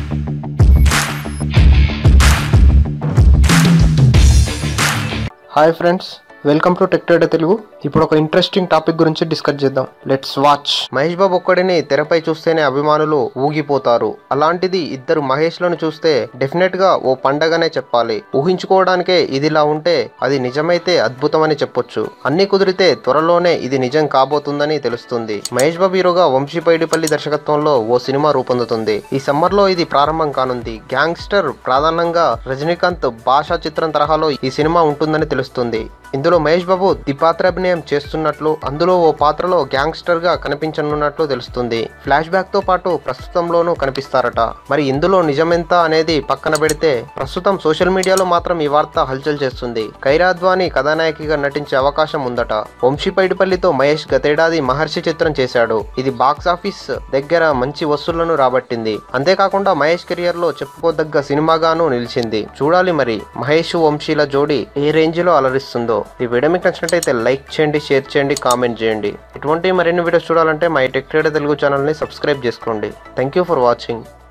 hi friends welcome to tech trader Telugu ఇప్పుడు ఒక interesting topic గురించి డిస్కస్ చేద్దాం లెట్స్ వాచ్ మహేష్ బాబు ఒక్కడిని తెరపై చూస్తేనే అభిమానులు ఊగిపోతారు అలాంటిది ఇద్దరు మహేష్లను చూస్తే డెఫినెట్ గా ఓ పండగనే చెప్పాలి ఊహించుకోవడానికే ఇదిలా ఉంటే అది నిజమైతే అద్భుతమని చెప్పొచ్చు అన్ని కుదిరితే త్వరలోనే ఇది నిజం కాబోతుందని తెలుస్తుంది మహేష్ బాబు హీరోగా వంశీ పైడిపల్లి దర్శకత్వంలో ఓ సినిమా రూపొందుతుంది ఈ సమ్మర్ లో ఇది ప్రారంభం కానుంది గ్యాంగ్స్టర్ ప్రధానంగా రజనీకాంత్ భాషా చిత్రం తరహాలో ఈ సినిమా ఉంటుందని తెలుస్తుంది ఇందులో మహేష్ బాబు ద్విపాత్రాభినయం చేస్తున్నట్లు అందులో ఓ పాత్రలో గ్యాంగ్స్టర్ గా కనిపించనున్నట్లు తెలుస్తుంది ఫ్లాష్ బ్యాక్ తో పాటు ప్రస్తుతంలోనూ కనిపిస్తారట మరి ఇందులో నిజమెంత అనేది పక్కన పెడితే ప్రస్తుతం సోషల్ మీడియాలో మాత్రం ఈ వార్త హల్చల్ చేస్తుంది కైరాద్వాని కథానాయకిగా నటించే అవకాశం ఉందట వంశీ పైడిపల్లితో మహేష్ గతేడాది మహర్షి చిత్రం చేశాడు ఇది బాక్స్ ఆఫీస్ దగ్గర మంచి వసూళ్లను రాబట్టింది అంతేకాకుండా మహేష్ కెరియర్ లో చెప్పుకోదగ్గ సినిమాగాను నిలిచింది చూడాలి మరి మహేష్ వంశీల జోడీ ఏ రేంజ్ లో అలరిస్తుందో ఈ వీడియో మీకు నచ్చినట్టయితే లైక్ చేయండి షేర్ చేయండి కామెంట్ చేయండి ఇటువంటి మరిన్ని వీడియోస్ చూడాలంటే మా టెక్ ట్రేడర్ తెలుగు ఛానల్ని సబ్స్క్రైబ్ చేసుకోండి థ్యాంక్ యూ ఫర్ వాచింగ్